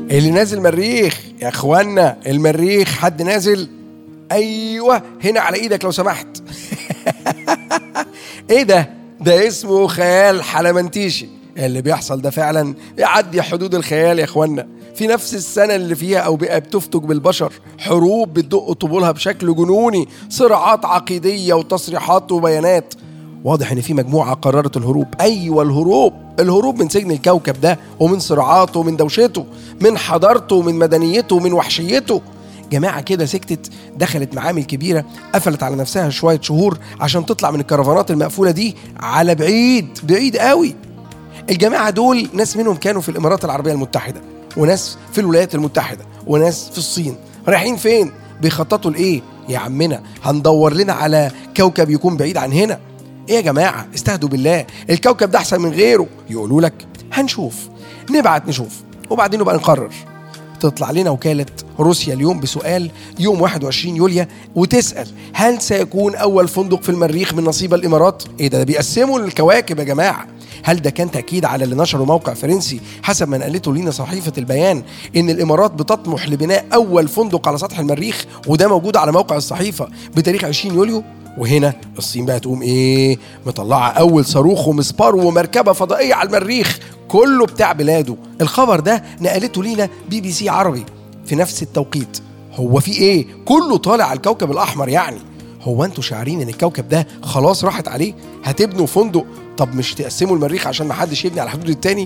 اللي نازل مريخ يا اخوانا المريخ حد نازل ايوه هنا على ايدك لو سمحت ايه ده ده اسمه خيال حلمنتيشي اللي بيحصل ده فعلا يعدي حدود الخيال يا اخوانا في نفس السنة اللي فيها أوبئة بتفتك بالبشر حروب بتدق طبولها بشكل جنوني صراعات عقيدية وتصريحات وبيانات واضح ان في مجموعه قررت الهروب ايوه الهروب الهروب من سجن الكوكب ده ومن صراعاته ومن دوشته من حضارته ومن مدنيته ومن وحشيته جماعة كده سكتت دخلت معامل كبيرة قفلت على نفسها شوية شهور عشان تطلع من الكرفانات المقفولة دي على بعيد بعيد قوي الجماعة دول ناس منهم كانوا في الإمارات العربية المتحدة وناس في الولايات المتحدة وناس في الصين رايحين فين بيخططوا لإيه يا عمنا هندور لنا على كوكب يكون بعيد عن هنا ايه يا جماعة استهدوا بالله الكوكب ده احسن من غيره يقولوا لك هنشوف نبعت نشوف وبعدين نبقى نقرر تطلع لنا وكالة روسيا اليوم بسؤال يوم 21 يوليو وتسأل هل سيكون أول فندق في المريخ من نصيب الإمارات؟ إيه ده, ده بيقسموا الكواكب يا جماعة هل ده كان تأكيد على اللي نشره موقع فرنسي حسب ما نقلته لينا صحيفة البيان إن الإمارات بتطمح لبناء أول فندق على سطح المريخ وده موجود على موقع الصحيفة بتاريخ 20 يوليو وهنا الصين بقى تقوم ايه مطلعه اول صاروخ ومسبار ومركبه فضائيه على المريخ كله بتاع بلاده الخبر ده نقلته لينا بي بي سي عربي في نفس التوقيت هو في ايه كله طالع على الكوكب الاحمر يعني هو انتوا شاعرين ان الكوكب ده خلاص راحت عليه هتبنوا فندق طب مش تقسموا المريخ عشان ما حدش يبني على حدود التاني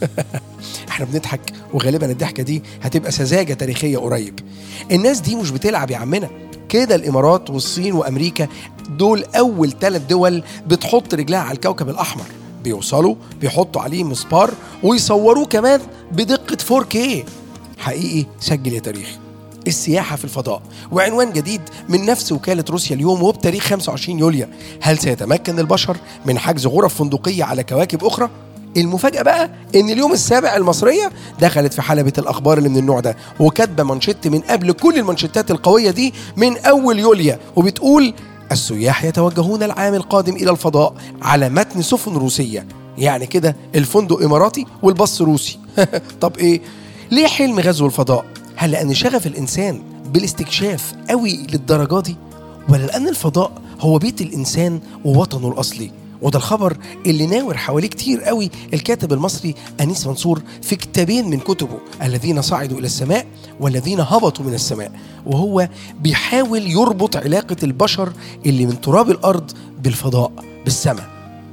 احنا بنضحك وغالبا الضحكه دي هتبقى سذاجه تاريخيه قريب الناس دي مش بتلعب يا عمنا كده الامارات والصين وامريكا دول اول ثلاث دول بتحط رجلها على الكوكب الاحمر بيوصلوا بيحطوا عليه مسبار ويصوروه كمان بدقه 4K حقيقي سجل يا تاريخ السياحة في الفضاء وعنوان جديد من نفس وكالة روسيا اليوم وبتاريخ 25 يوليو هل سيتمكن البشر من حجز غرف فندقية على كواكب أخرى؟ المفاجأة بقى إن اليوم السابع المصرية دخلت في حلبة الأخبار اللي من النوع ده وكاتبة منشط من قبل كل المنشطات القوية دي من أول يوليو وبتقول السياح يتوجهون العام القادم إلى الفضاء على متن سفن روسية يعني كده الفندق إماراتي والبص روسي طب إيه؟ ليه حلم غزو الفضاء؟ هل لأن شغف الإنسان بالاستكشاف قوي للدرجة دي؟ ولا لأن الفضاء هو بيت الإنسان ووطنه الأصلي؟ وده الخبر اللي ناور حواليه كتير قوي الكاتب المصري أنيس منصور في كتابين من كتبه الذين صعدوا إلى السماء والذين هبطوا من السماء وهو بيحاول يربط علاقة البشر اللي من تراب الأرض بالفضاء بالسماء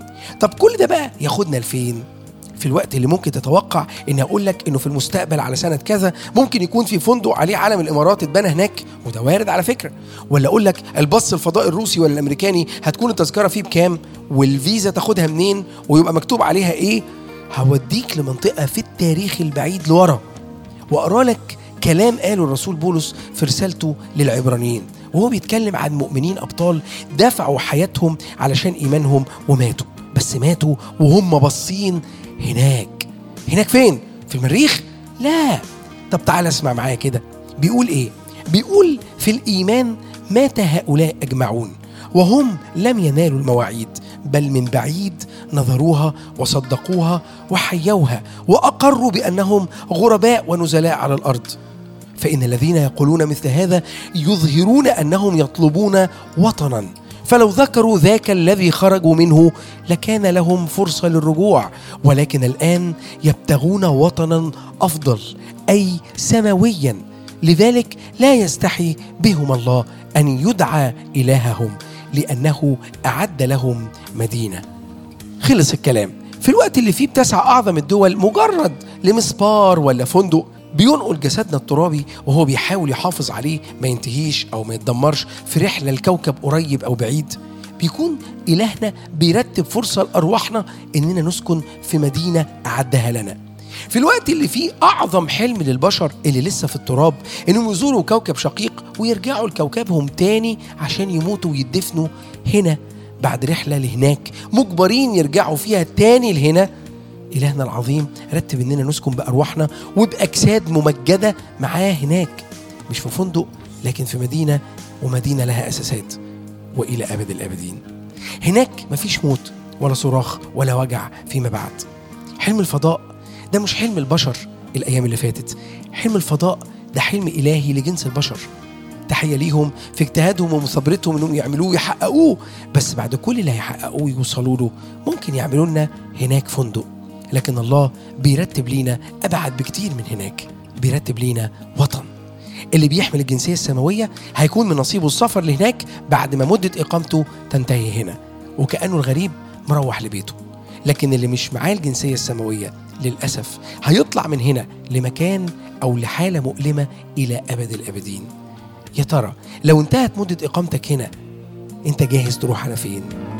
طب كل ده بقى ياخدنا لفين؟ في الوقت اللي ممكن تتوقع اني اقول لك انه في المستقبل على سنه كذا ممكن يكون في فندق عليه علم الامارات اتبنى هناك وده وارد على فكره ولا اقول لك الباص الفضائي الروسي ولا الامريكاني هتكون التذكره فيه بكام والفيزا تاخدها منين ويبقى مكتوب عليها ايه هوديك لمنطقه في التاريخ البعيد لورا واقرا لك كلام قاله الرسول بولس في رسالته للعبرانيين وهو بيتكلم عن مؤمنين ابطال دفعوا حياتهم علشان ايمانهم وماتوا بس ماتوا وهم باصين هناك هناك فين في المريخ لا طب تعال اسمع معايا كده بيقول ايه بيقول في الايمان مات هؤلاء اجمعون وهم لم ينالوا المواعيد بل من بعيد نظروها وصدقوها وحيوها واقروا بانهم غرباء ونزلاء على الارض فان الذين يقولون مثل هذا يظهرون انهم يطلبون وطنا فلو ذكروا ذاك الذي خرجوا منه لكان لهم فرصه للرجوع ولكن الان يبتغون وطنا افضل اي سماويا لذلك لا يستحي بهم الله ان يدعى الههم لانه اعد لهم مدينه خلص الكلام في الوقت اللي فيه بتسعى اعظم الدول مجرد لمسبار ولا فندق بينقل جسدنا الترابي وهو بيحاول يحافظ عليه ما ينتهيش او ما يتدمرش في رحله لكوكب قريب او بعيد بيكون إلهنا بيرتب فرصة لأرواحنا إننا نسكن في مدينة أعدها لنا في الوقت اللي فيه أعظم حلم للبشر اللي لسه في التراب إنهم يزوروا كوكب شقيق ويرجعوا لكوكبهم تاني عشان يموتوا ويدفنوا هنا بعد رحلة لهناك مجبرين يرجعوا فيها تاني لهنا إلهنا العظيم رتب إننا نسكن بأرواحنا وبأجساد ممجدة معاه هناك مش في فندق لكن في مدينة ومدينة لها أساسات وإلى أبد الآبدين هناك مفيش موت ولا صراخ ولا وجع فيما بعد حلم الفضاء ده مش حلم البشر الأيام اللي فاتت حلم الفضاء ده حلم إلهي لجنس البشر تحية ليهم في اجتهادهم ومثابرتهم انهم يعملوه ويحققوه بس بعد كل اللي هيحققوه يوصلوا له ممكن يعملوا لنا هناك فندق لكن الله بيرتب لينا ابعد بكتير من هناك بيرتب لينا وطن اللي بيحمل الجنسية السماوية هيكون من نصيبه السفر لهناك بعد ما مدة إقامته تنتهي هنا وكأنه الغريب مروح لبيته لكن اللي مش معاه الجنسية السماوية للأسف هيطلع من هنا لمكان أو لحالة مؤلمة إلى أبد الأبدين يا ترى لو انتهت مدة إقامتك هنا أنت جاهز تروح على فين؟